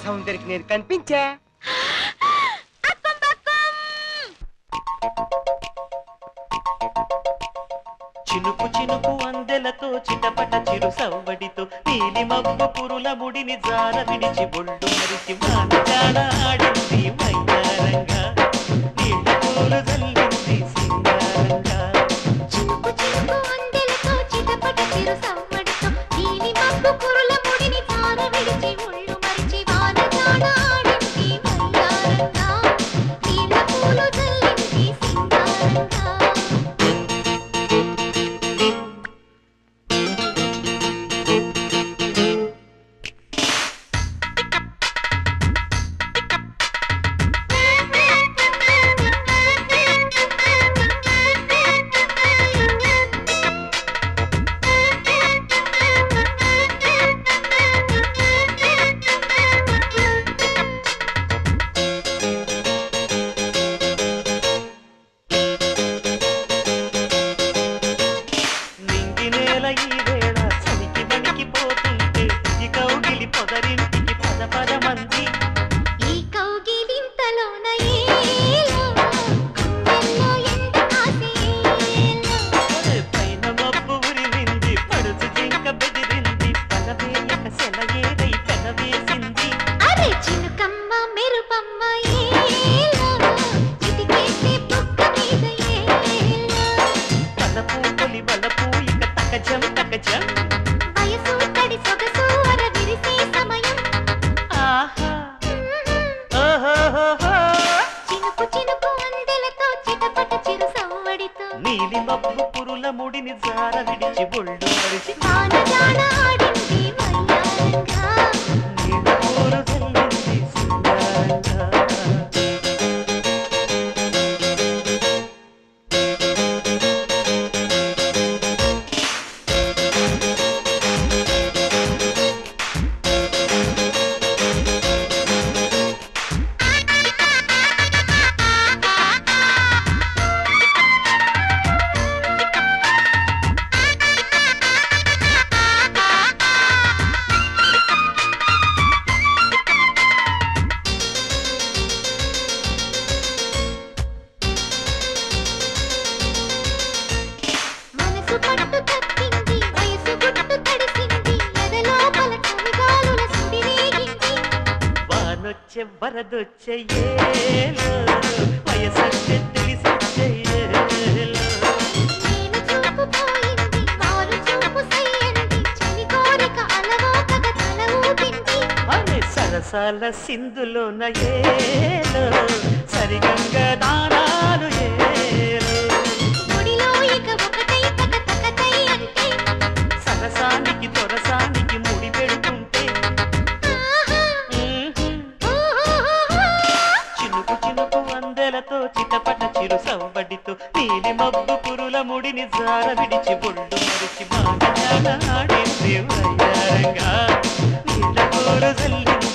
సౌందర్యకి నేను కనిపించా చినుకు చినుకు అందెలతో చిటపట చిరు సవ్వడితో నీలి మబ్బు పురుల ముడిని జార విడిచి బొళ్ళు మరిచి వానజాడ ఆడింది వయ్యారంగా నీళ్ళ పూలు జల్లింది సింగారంగా చినుకు చినుకు అందెలతో చిటపట చిరు సవ్వడితో నీలి మబ్బు కురుల ముడిని తార విడిచి ఒళ్ళు మరిచి వాన జాడ ఆడింది వయ్యారంగా నీళ్ళ పూలు జల్లింది సింగారంగా నింగి నేల ఈ వేళ చలికి వణికిపోతుంటే ఈ కౌగిలి పొదరింటికి పద పద మంది ఈ కౌగిలింతలోన ఏలో గుండెల్లో ఎండ కాసేలో పైన మబ్బు ఉరిమింది పడుచు జింక బెదిరింది పగవేయక సెలయేరై పెనవేసింది అరే చినుకమ్మ మెరుపమ్మ ఏలో చిటికేసే బుక్క మీద ఏలో తలపు తొలి వలపు ఇక తకజం తకజం వయసు తడి సొగసు అర విరిసే సమయం ఆహా ఓహోహోహో. చినుకు చినుకు అందెలతో చిటపట చిరు సవ్వడితో నీలి మబ్బు పురుల ముడిని జార విడిచి ఒళ్ళు మరిచి వాన జాడ ఆడింది వయ్యారంగా నీళ్ళ పూలు జల్లింది సింగారంగా మనసు పట్టు తప్పింది వయసు గుట్టు తడిసింది ఎదలోపల చలిగాలుల సుడి రేగింది వానొచ్చే వరదొచ్చే ఏలో వయసొచ్చే తెలిసొచ్చే ఏలో నేను చూపు పోయింది వారు చూపు సయ్యంది చలి కోరిక అలవోకగా తల ఊపింది అనే సరసాల సింధులోన ఏలో సరిగంగ దానాలు ఏలో గుడిలో ఇక ఒకటై తక తకతై అంటే సరసానికి తొరసానికి ముడి పెడుతుంటే ఆహా మ్మ్హ్మ్. ఓహోహోహో. చినుకు చినుకు అందెలతో చిటపట చిరు సవ్వడితో నీలి మబ్బు పురుల ముడిని జార విడిచి బొళ్ళు మరిచి బాగా ఆడింది వయ్యారంగా నీళ్ళ పూలు జల్లింది